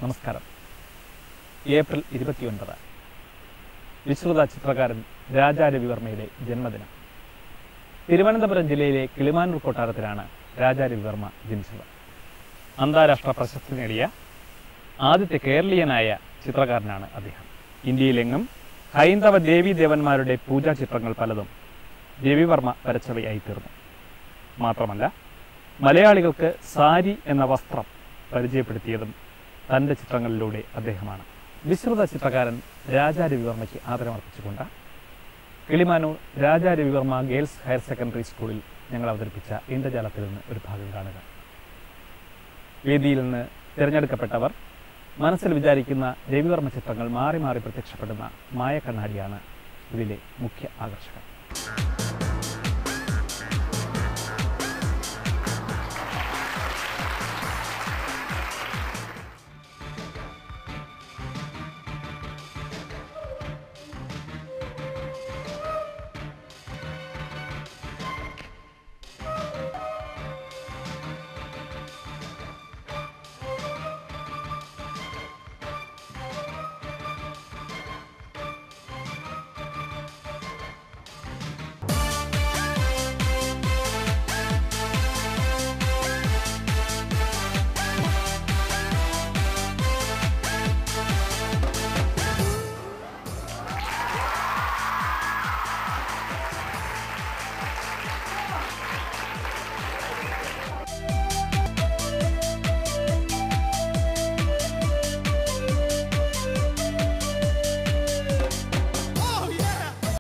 നമസ്കാരം ഏപ്രിൽ ഇരുപത്തിയൊൻപത് വിശ്രുത ചിത്രകാരൻ രാജാ രവിവർമ്മയുടെ ജന്മദിനം തിരുവനന്തപുരം ജില്ലയിലെ കിളിമാനൂർ കൊട്ടാരത്തിലാണ് രാജാ രവിവർമ്മ ജനിച്ചത് അന്താരാഷ്ട്ര പ്രശസ്തി നേടിയ ആദ്യത്തെ കേരളീയനായ ചിത്രകാരനാണ് അദ്ദേഹം ഇന്ത്യയിലെങ്ങും ഹൈന്ദവ ദേവീ ദേവന്മാരുടെ പൂജാ ചിത്രങ്ങൾ പലതും രവിവർമ്മ വരച്ചവയായി തീർന്നു മാത്രമല്ല മലയാളികൾക്ക് സാരി എന്ന വസ്ത്രം പരിചയപ്പെടുത്തിയതും തൻ്റെ ചിത്രങ്ങളിലൂടെ അദ്ദേഹമാണ് വിശ്രുത ചിത്രകാരൻ രാജാ രവിവർമ്മയ്ക്ക് ആദരമർപ്പിച്ചുകൊണ്ട് Kilimanoor Raja Ravi Varma girls higher secondary സ്കൂളിൽ ഞങ്ങൾ അവതരിപ്പിച്ച ഇന്ദ്രജാലത്തിൽ നിന്ന് ഒരു ഭാഗം കാണുക വേദിയിൽ നിന്ന് തിരഞ്ഞെടുക്കപ്പെട്ടവർ മനസ്സിൽ വിചാരിക്കുന്ന രവിവർമ്മ ചിത്രങ്ങൾ മാറി മാറി പ്രത്യക്ഷപ്പെടുന്ന മായ കണ്ണാടിയാണ് ഇതിലെ മുഖ്യ ആകർഷകം